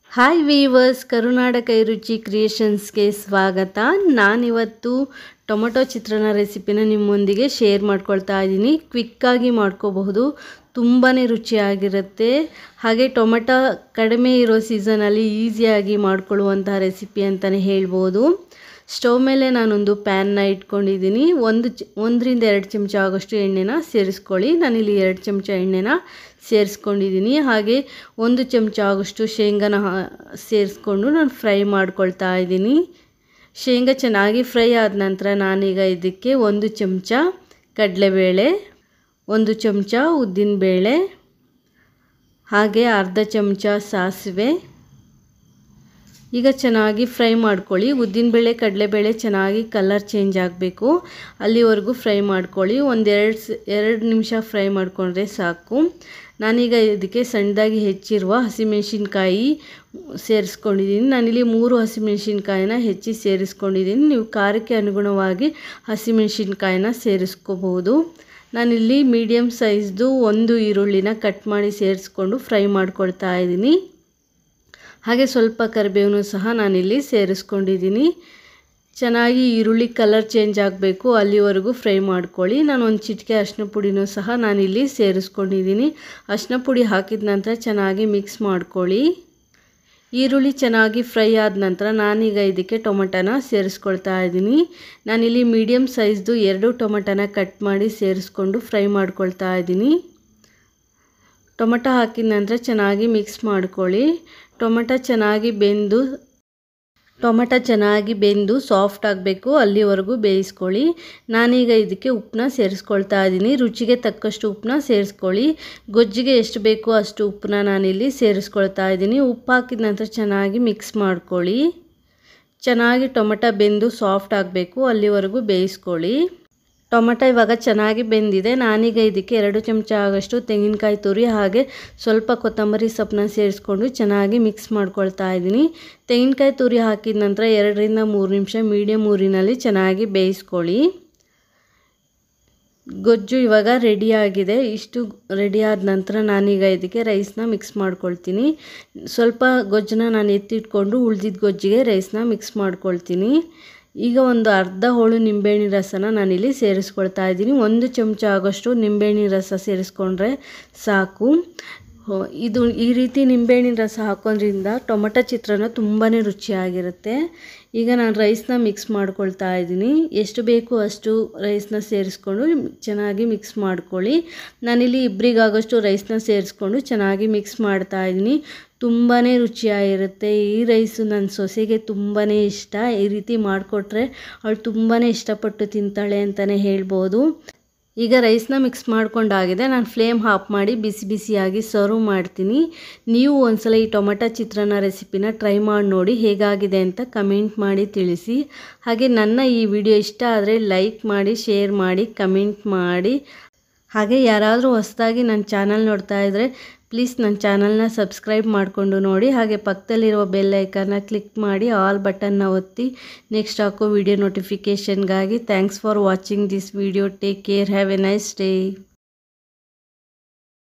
hi viewers ಕರುನಾಡ ಕೈರುಚಿ ಕ್ರಿಯೇಷನ್ಸ್ಗೆ ಸ್ವಾಗತ ನಾನಿವತ್ತು tomato ಚಿತ್ರಾನ್ನ ರೆಸಿಪಿನ ನಿಮ್ಮೊಂದಿಗೆ ಶೇರ್ ಮಾಡ್ಕೊಳ್ತಾ ಇದ್ದೀನಿ ಕ್ವಿಕ್ಕಾಗಿ ಮಾಡ್ಕೋಬಹುದು ತುಂಬಾ ರುಚಿಯಾಗಿರುತ್ತೆ ಹಾಗೆ ಟೊಮೆಟೊ ಕಡಿಮೆ ಇರೋ ಸೀಸನಲ್ಲಿ ಈಸಿಯಾಗಿ ಮಾಡ್ಕೊಳ್ಳುವಂಥ ರೆಸಿಪಿ ಅಂತಲೇ ಹೇಳ್ಬೋದು ಸ್ಟವ್ ಮೇಲೆ ನಾನೊಂದು ಪ್ಯಾನ್ನ ಇಟ್ಕೊಂಡಿದ್ದೀನಿ ಒಂದು ಚ ಒಂದರಿಂದ ಎರಡು ಚಮಚ ಆಗೋಷ್ಟು ಎಣ್ಣೆನ ಸೇರಿಸ್ಕೊಳ್ಳಿ ನಾನಿಲ್ಲಿ ಎರಡು ಚಮಚ ಎಣ್ಣೆನ ಸೇರಿಸ್ಕೊಂಡಿದ್ದೀನಿ ಹಾಗೆ ಒಂದು ಚಮಚ ಆಗೋಷ್ಟು ಶೇಂಗಾನ ಸೇರಿಸ್ಕೊಂಡು ನಾನು ಫ್ರೈ ಮಾಡ್ಕೊಳ್ತಾ ಇದ್ದೀನಿ ಶೇಂಗಾ ಚೆನ್ನಾಗಿ ಫ್ರೈ ಆದ ನಂತರ ನಾನೀಗ ಇದಕ್ಕೆ ಒಂದು ಚಮಚ ಕಡಲೆಬೇಳೆ ಒಂದು ಚಮಚ ಉದ್ದಿನಬೇಳೆ ಹಾಗೆ ಅರ್ಧ ಚಮಚ ಸಾಸಿವೆ ಈಗ ಚೆನ್ನಾಗಿ ಫ್ರೈ ಮಾಡ್ಕೊಳ್ಳಿ ಉದ್ದಿನಬೇಳೆ ಕಡಲೆಬೇಳೆ ಚೆನ್ನಾಗಿ ಕಲರ್ ಚೇಂಜ್ ಆಗಬೇಕು ಅಲ್ಲಿವರೆಗೂ ಫ್ರೈ ಮಾಡ್ಕೊಳ್ಳಿ ಒಂದೆರಡು ಎರಡು ನಿಮಿಷ ಫ್ರೈ ಮಾಡಿಕೊಂಡ್ರೆ ಸಾಕು ನಾನೀಗ ಇದಕ್ಕೆ ಸಣ್ಣದಾಗಿ ಹೆಚ್ಚಿರುವ ಹಸಿಮೆಣಸಿನ್ಕಾಯಿ ಸೇರಿಸ್ಕೊಂಡಿದ್ದೀನಿ ನಾನಿಲ್ಲಿ ಮೂರು ಹಸಿಮೆಣಸಿನ್ಕಾಯಿನ ಹೆಚ್ಚಿ ಸೇರಿಸ್ಕೊಂಡಿದ್ದೀನಿ ನೀವು ಖಾರಕ್ಕೆ ಅನುಗುಣವಾಗಿ ಹಸಿಮೆಣಸಿನ್ಕಾಯಿನ ಸೇರಿಸ್ಕೋಬಹುದು ನಾನಿಲ್ಲಿ ಮೀಡಿಯಮ್ ಸೈಜ್ದು ಒಂದು ಈರುಳ್ಳಿನ ಕಟ್ ಮಾಡಿ ಸೇರಿಸ್ಕೊಂಡು ಫ್ರೈ ಮಾಡ್ಕೊಳ್ತಾ ಇದ್ದೀನಿ ಹಾಗೆ ಸ್ವಲ್ಪ ಕರಿಬೇವನ್ನು ಸಹ ನಾನಿಲ್ಲಿ ಸೇರಿಸ್ಕೊಂಡಿದ್ದೀನಿ ಚೆನ್ನಾಗಿ ಈರುಳ್ಳಿ ಕಲರ್ ಚೇಂಜ್ ಆಗಬೇಕು ಅಲ್ಲಿವರೆಗೂ ಫ್ರೈ ಮಾಡ್ಕೊಳ್ಳಿ ನಾನು ಒಂದು ಚಿಟಿಕೆ ಅರಿಶಿನ ಪುಡಿನೂ ಸಹ ನಾನಿಲ್ಲಿ ಸೇರಿಸ್ಕೊಂಡಿದ್ದೀನಿ ಅರಿಶಿನ ಪುಡಿ ಹಾಕಿದ ನಂತರ ಚೆನ್ನಾಗಿ ಮಿಕ್ಸ್ ಮಾಡ್ಕೊಳ್ಳಿ ಈರುಳ್ಳಿ ಚೆನ್ನಾಗಿ ಫ್ರೈ ಆದ ನಂತರ ನಾನೀಗ ಇದಕ್ಕೆ ಟೊಮೆಟೊನ ಸೇರಿಸ್ಕೊಳ್ತಾ ಇದ್ದೀನಿ ನಾನಿಲ್ಲಿ ಮೀಡಿಯಮ್ ಸೈಜ್ದು ಎರಡು ಟೊಮೆಟೊನ ಕಟ್ ಮಾಡಿ ಸೇರಿಸ್ಕೊಂಡು ಫ್ರೈ ಮಾಡ್ಕೊಳ್ತಾ ಇದ್ದೀನಿ ಟೊಮೆಟೊ ಹಾಕಿದ ನಂತರ ಚೆನ್ನಾಗಿ ಮಿಕ್ಸ್ ಮಾಡ್ಕೊಳ್ಳಿ ಟೊಮೆಟೊ ಚೆನ್ನಾಗಿ ಬೆಂದು ಟೊಮೆಟೊ ಚೆನ್ನಾಗಿ ಬೆಂದು ಸಾಫ್ಟ್ ಆಗಬೇಕು ಅಲ್ಲಿವರೆಗೂ ಬೇಯಿಸ್ಕೊಳ್ಳಿ ನಾನೀಗ ಇದಕ್ಕೆ ಉಪ್ಪನ್ನ ಸೇರಿಸ್ಕೊಳ್ತಾ ಇದ್ದೀನಿ ರುಚಿಗೆ ತಕ್ಕಷ್ಟು ಉಪ್ಪನ್ನ ಸೇರಿಸ್ಕೊಳ್ಳಿ ಗೊಜ್ಜಿಗೆ ಎಷ್ಟು ಬೇಕೋ ಅಷ್ಟು ಉಪ್ಪನ್ನ ನಾನಿಲ್ಲಿ ಸೇರಿಸ್ಕೊಳ್ತಾ ಇದ್ದೀನಿ ಉಪ್ಪು ಹಾಕಿದ ನಂತರ ಚೆನ್ನಾಗಿ ಮಿಕ್ಸ್ ಮಾಡ್ಕೊಳ್ಳಿ ಚೆನ್ನಾಗಿ ಟೊಮೆಟೊ ಬೆಂದು ಸಾಫ್ಟ್ ಆಗಬೇಕು ಅಲ್ಲಿವರೆಗೂ ಬೇಯಿಸ್ಕೊಳ್ಳಿ ಟೊಮೆಟೊ ಇವಾಗ ಚೆನ್ನಾಗಿ ಬೆಂದಿದೆ ನಾನೀಗ ಇದಕ್ಕೆ ಎರಡು ಚಮಚ ಆಗೋಷ್ಟು ತೆಂಗಿನಕಾಯಿ ತುರಿ ಹಾಗೆ ಸ್ವಲ್ಪ ಕೊತ್ತಂಬರಿ ಸೊಪ್ಪನ್ನ ಸೇರಿಸ್ಕೊಂಡು ಚೆನ್ನಾಗಿ ಮಿಕ್ಸ್ ಮಾಡ್ಕೊಳ್ತಾ ಇದ್ದೀನಿ ತೆಂಗಿನಕಾಯಿ ತುರಿ ಹಾಕಿದ ನಂತರ ಎರಡರಿಂದ ಮೂರು ನಿಮಿಷ ಮೀಡಿಯಮ್ ಊರಿನಲ್ಲಿ ಚೆನ್ನಾಗಿ ಬೇಯಿಸ್ಕೊಳ್ಳಿ ಗೊಜ್ಜು ಇವಾಗ ರೆಡಿಯಾಗಿದೆ ಇಷ್ಟು ರೆಡಿ ಆದ ನಂತರ ನಾನೀಗ ಇದಕ್ಕೆ ರೈಸ್ನ ಮಿಕ್ಸ್ ಮಾಡ್ಕೊಳ್ತೀನಿ ಸ್ವಲ್ಪ ಗೊಜ್ಜನ್ನ ನಾನು ಎತ್ತಿಟ್ಕೊಂಡು ಉಳ್ದಿದ್ದ ಗೊಜ್ಜಿಗೆ ರೈಸ್ನ ಮಿಕ್ಸ್ ಮಾಡ್ಕೊಳ್ತೀನಿ ಈಗ ಒಂದು ಅರ್ಧ ಹೋಳು ನಿಂಬೆಹಣ್ಣಿನ ರಸನ ನಾನಿಲ್ಲಿ ಸೇರಿಸ್ಕೊಳ್ತಾ ಇದ್ದೀನಿ ಒಂದು ಚಮಚ ಆಗೋಷ್ಟು ನಿಂಬೆಹಣ್ಣಿನ ರಸ ಸೇರಿಸ್ಕೊಂಡ್ರೆ ಸಾಕು ಇದು ಈ ರೀತಿ ನಿಂಬೆಹಣ್ಣಿನ ರಸ ಹಾಕೋದ್ರಿಂದ ಟೊಮೆಟೊ ಚಿತ್ರಾನ್ನ ತುಂಬಾ ರುಚಿಯಾಗಿರುತ್ತೆ ಈಗ ನಾನು ರೈಸ್ನ ಮಿಕ್ಸ್ ಮಾಡ್ಕೊಳ್ತಾ ಇದ್ದೀನಿ ಎಷ್ಟು ಬೇಕು ಅಷ್ಟು ರೈಸ್ನ ಸೇರಿಸ್ಕೊಂಡು ಚೆನ್ನಾಗಿ ಮಿಕ್ಸ್ ಮಾಡ್ಕೊಳ್ಳಿ ನಾನಿಲ್ಲಿ ಇಬ್ಬರಿಗಾಗೋಷ್ಟು ರೈಸ್ನ ಸೇರಿಸ್ಕೊಂಡು ಚೆನ್ನಾಗಿ ಮಿಕ್ಸ್ ಮಾಡ್ತಾ ಇದ್ದೀನಿ ತುಂಬಾ ರುಚಿಯಾಗಿರುತ್ತೆ ಈ ರೈಸು ನನ್ನ ಸೊಸೆಗೆ ತುಂಬಾ ಇಷ್ಟ ಈ ರೀತಿ ಮಾಡಿಕೊಟ್ರೆ ಅವಳು ತುಂಬಾ ಇಷ್ಟಪಟ್ಟು ತಿಂತಾಳೆ ಅಂತಲೇ ಹೇಳ್ಬೋದು ಈಗ ರೈಸ್ನ ಮಿಕ್ಸ್ ಮಾಡ್ಕೊಂಡಾಗಿದೆ ನಾನು ಫ್ಲೇಮ್ ಆಫ್ ಮಾಡಿ ಬಿಸಿ ಬಿಸಿಯಾಗಿ ಸರ್ವ್ ಮಾಡ್ತೀನಿ ನೀವು ಒಂದ್ಸಲ ಈ ಟೊಮೆಟೊ ಚಿತ್ರಾನ್ನ ರೆಸಿಪಿನ ಟ್ರೈ ಮಾಡಿ ನೋಡಿ ಹೇಗಾಗಿದೆ ಅಂತ ಕಮೆಂಟ್ ಮಾಡಿ ತಿಳಿಸಿ ಹಾಗೆ ನನ್ನ ಈ ವಿಡಿಯೋ ಇಷ್ಟ ಆದರೆ ಲೈಕ್ ಮಾಡಿ ಶೇರ್ ಮಾಡಿ ಕಮೆಂಟ್ ಮಾಡಿ ಹಾಗೆ ಯಾರಾದರೂ ಹೊಸದಾಗಿ ನನ್ನ ಚಾನಲ್ ನೋಡ್ತಾ ಇದ್ದರೆ ಪ್ಲೀಸ್ ನನ್ನ ಚಾನಲ್ನ ಸಬ್ಸ್ಕ್ರೈಬ್ ಮಾಡಿಕೊಂಡು ನೋಡಿ ಹಾಗೆ ಪಕ್ಕದಲ್ಲಿರುವ ಬೆಲ್ ಐಕನ್ನ ಕ್ಲಿಕ್ ಮಾಡಿ ಆಲ್ ಬಟನ್ನ ಒತ್ತಿ ನೆಕ್ಸ್ಟ್ ಹಾಕೋ ವಿಡಿಯೋ ನೋಟಿಫಿಕೇಷನ್ಗಾಗಿ thanks for watching this video take care have a nice day